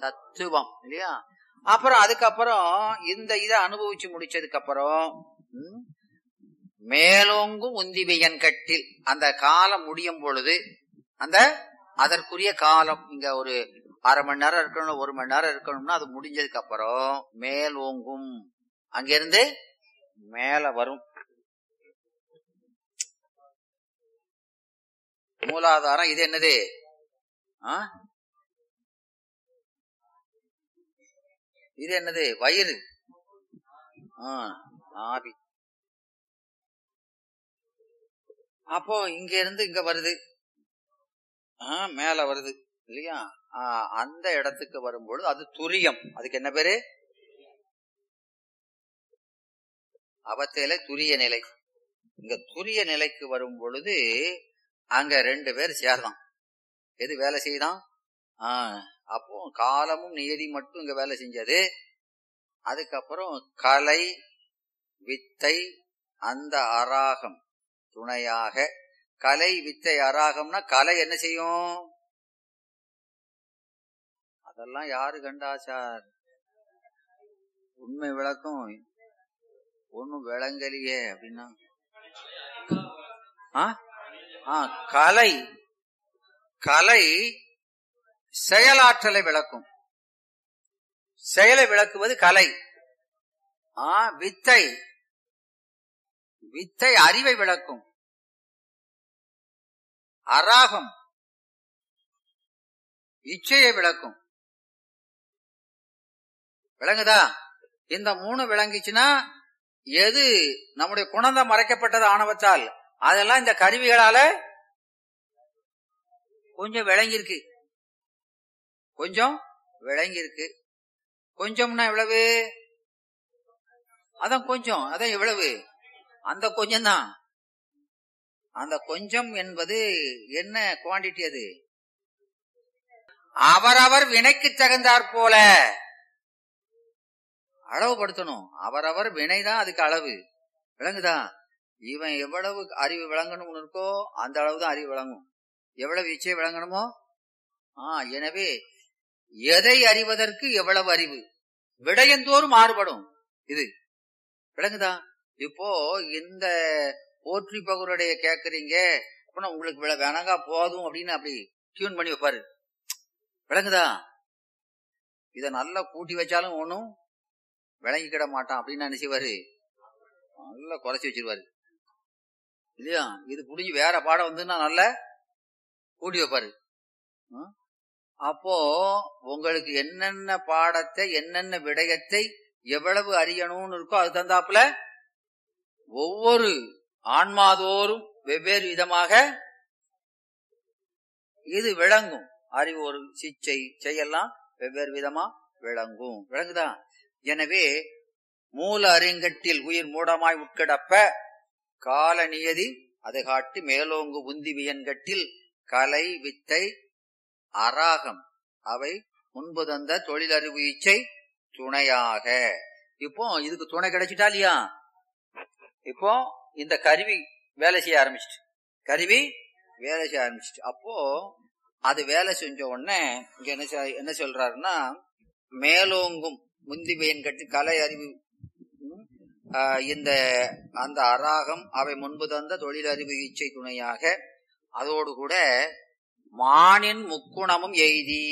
தத்துவம் இல்லையா அப்புறம் அதுக்கப்புறம் இந்த இதை அனுபவிச்சு முடிச்சதுக்கு அப்புறம் ம், மேலோங்கும் உந்திவியன் கட்டில் அந்த காலம் முடியும் பொழுது அந்த அதற்குரிய காலம் இங்க ஒரு அரை மணி நேரம் இருக்கணும் ஒரு மணி நேரம் இருக்கணும்னா அது முடிஞ்சதுக்கு அப்புறம் மேலோங்கும் அங்கிருந்து மேல வரும் மூலாதாரம் இது என்னது ஆ? இது என்னது வயிறு ஆ, ஆவி அப்போ இங்க இருந்து இங்க வருது ஆ, மேல வருது இல்லையா ஆ, அந்த இடத்துக்கு வரும்பொழுது அது துரியம் அதுக்கு என்ன பேரு அவத்தையில துரிய நிலை இங்க துரிய நிலைக்கு வரும் பொழுது அங்க ரெண்டு பேர் சேர்தான் எது வேலை செய்தான் ஆஹ் அப்போ காலமும் நியதி மட்டும் இங்க வேலை செஞ்சது அதுக்கப்புறம் கலை வித்தை அந்த அராகம் துணையாக கலை வித்தை அராகம்னா கலை என்ன செய்யும் அதெல்லாம் யாரு கண்டா சார் உண்மை விளக்கம் ஒன்னும் விளங்கலையே அப்படின்னா ஆ? ஆ, கலை கலை செயலாற்றலை விளக்கும் செயலை விளக்குவது கலை ஆ வித்தை வித்தை அறிவை விளக்கும் அராகம் இச்சையை விளக்கும் விளங்குதா இந்த மூணு விளங்கிச்சுன்னா எது நம்முடைய குணந்தம் மறைக்கப்பட்டது ஆணவத்தால் அதெல்லாம் இந்த கருவிகளால கொஞ்சம் விளங்கியிருக்கு கொஞ்சம் விளங்கியிருக்கு கொஞ்சம்னா எவ்வளவு அதான் கொஞ்சம் அதான் எவ்வளவு அந்த கொஞ்சம் தான் அந்த கொஞ்சம் என்பது என்ன குவாண்டிட்டி அது அவரவர் வினைக்கு தகுந்தாற் போல அளவுபடுத்தணும் அவரவர் வினைதான் அதுக்கு அளவு விளங்குதா இவன் எவ்வளவு அறிவு விளங்கணும்னு இருக்கோ அந்த அளவு தான் அறிவு விளங்கும் எவ்வளவு இச்சை விளங்கணுமோ ஆ எனவே எதை அறிவதற்கு எவ்வளவு அறிவு விடயந்தோறும் மாறுபடும் இது விளங்குதா இப்போ இந்த போற்றி பகுருடைய கேக்குறீங்க அப்படின்னா உங்களுக்கு விள- விளங்கா போதும் அப்படின்னு அப்படி டியூன் பண்ணி வைப்பாரு விளங்குதா இத நல்லா கூட்டி வச்சாலும் ஒண்ணும் விளங்கிக்கிட மாட்டான் அப்படின்னு என்ன செய்வாரு நல்லா குறைச்சி வச்சிருவாரு இல்லையா இது புடிஞ்சு வேற பாடம் வந்துன்னா நல்லா கூட்டி வைப்பாரு ஆ? அப்போ உங்களுக்கு என்னென்ன பாடத்தை என்னென்ன விடயத்தை எவ்வளவு அறியணும்னு இருக்கோ அது தந்தாப்புல ஒவ்வொரு ஆன்மாதோறும் வெவ்வேறு விதமாக இது விளங்கும் அறிவு ஒரு சிச்சை செய்யலாம் வெவ்வேறு விதமா விளங்கும் விளங்குதா எனவே மூல அறிங்கட்டில் உயிர் மூடமாய் உட்கிடப்ப கால நியதி அது காட்டி மேலோங்கு உந்தி வியன்கட்டில் கலை வித்தை அராகம் அவை முன்பு தந்த தொழிலறிவு இச்சை துணையாக இப்போ இதுக்கு துணை கிடைச்சிட்டா இல்லையா இப்போ இந்த கருவி வேலை செய்ய ஆரம்பிச்சிட்டு கருவி வேலை செய்ய ஆரம்பிச்சிட்டு அப்போ அது வேலை செஞ்ச உடனே இங்க என்ன செய்- என்ன சொல்றாருன்னா மேலோங்கும் முந்தி பயன் கட்டி கலை அறிவு ம், ஆஹ், இந்த அந்த அராகம் அவை முன்பு தந்த தொழிலறிவு இச்சை துணையாக அதோடு கூட மானின் முக்குணமும் எய்தி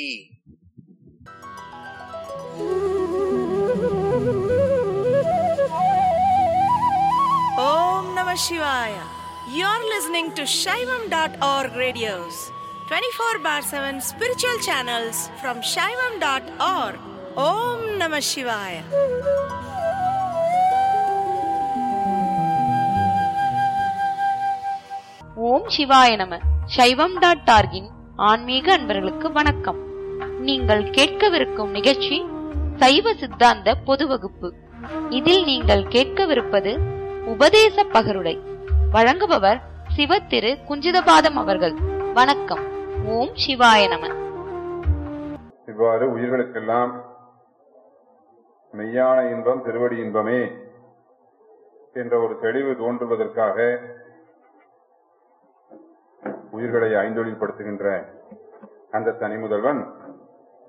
Om Namah Shivaya. You're listening to Shaivam.org radios, 24 bar 7 spiritual channels from Shaivam.org. Om Namah Shivaya. ஓம் சிவாய நம சைவம் டாட் டார்கின் ஆன்மீக அன்பர்களுக்கு வணக்கம் நீங்கள் கேட்கவிருக்கும் நிகழ்ச்சி சைவ சித்தாந்த பொது வகுப்பு இதில் நீங்கள் கேட்கவிருப்பது உபதேச பகருடை வழங்குபவர் சிவ திரு குஞ்சிதபாதம் அவர்கள் வணக்கம் ஓம் சிவாய நம இவ்வாறு உயிர்களுக்கெல்லாம் மெய்யான இன்பம் திருவடி இன்பமே என்ற ஒரு தெளிவு தோன்றுவதற்காக உயிர்களை ஐந்தொழில்படுத்துகின்ற அந்த தனி முதல்வன்